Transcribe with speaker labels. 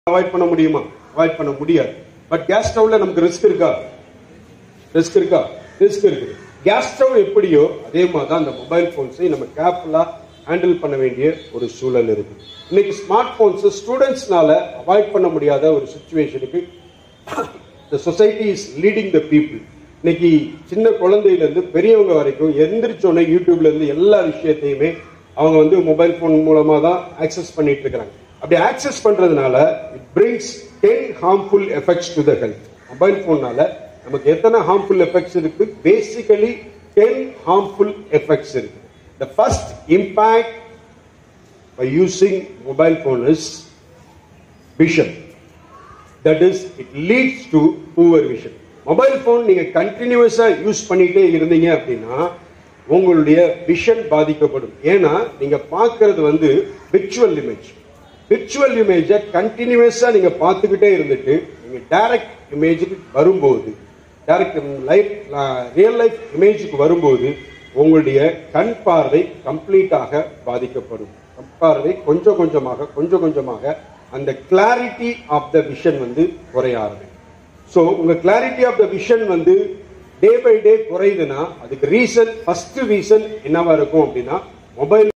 Speaker 1: avoid பண்ண முடியுமா avoid பண்ண முடியாது பட் கேஸ் ஸ்டவ்ல நமக்கு ரிஸ்க் இருக்கா ரிஸ்க் இருக்கா ரிஸ்க் இருக்குது கேஸ் ஸ்டவ் எப்படியோ அதே மாதிரி தான் அந்த மொபைல் போன்ஸை நம்ம கேர்ஃபுல்லா ஹேண்டில் பண்ண வேண்டிய ஒரு சூழல் இருக்கு இன்னைக்கு ஸ்மார்ட் போன்ஸ் ஸ்டூடெண்ட்ஸ்னால அவாய்ட் பண்ண முடியாத ஒரு சுச்சுவேஷனுக்கு the society is leading the people இன்னைக்கு சின்ன குழந்தையில இருந்து பெரியவங்க வரைக்கும் எந்திரிச்சோன்னே யூடியூப்ல இருந்து எல்லா விஷயத்தையுமே அவங்க வந்து மொபைல் போன் மூலமா தான் ஆக்சஸ் பண்ணிட்டு இருக்காங்க அப்படி ஆக்சஸ் பண்றதுனால it brings ten harmful effects to the health mobile போன்னால நமக்கு எத்தனை ஹார்ம்ஃபுல் எஃபெக்ட்ஸ் இருக்கு பேசிக்கலி டென் ஹார்ம்ஃபுல் எஃபெக்ட்ஸ் இருக்கு the first impact by using mobile phone is vision that is it leads to poor vision mobile phone நீங்க கண்டினியூஸா use பண்ணிட்டே இருந்தீங்க அப்படின்னா உங்களுடைய விஷன் பாதிக்கப்படும் ஏன்னா நீங்க பார்க்கிறது வந்து விர்ச்சுவல் இமேஜ் விர்ச்சுவல் இமேஜை கண்டினியூஸா நீங்க பார்த்துக்கிட்டே இருந்துட்டு நீங்க டைரக்ட் இமேஜுக்கு வரும்போது டைரக்ட் லைஃப் ரியல் லைஃப் இமேஜுக்கு வரும்போது உங்களுடைய கண் பார்வை கம்ப்ளீட்டாக பாதிக்கப்படும் கண் பார்வை கொஞ்சம் கொஞ்சமாக கொஞ்சம் கொஞ்சமாக அந்த கிளாரிட்டி ஆஃப் த விஷன் வந்து குறைய ஆரம்பிக்கும் ஸோ உங்க கிளாரிட்டி ஆஃப் த விஷன் வந்து டே பை டே குறையுதுன்னா அதுக்கு ரீசன் ஃபர்ஸ்ட் ரீசன் என்னவா இருக்கும் அப்படின்னா மொபைல்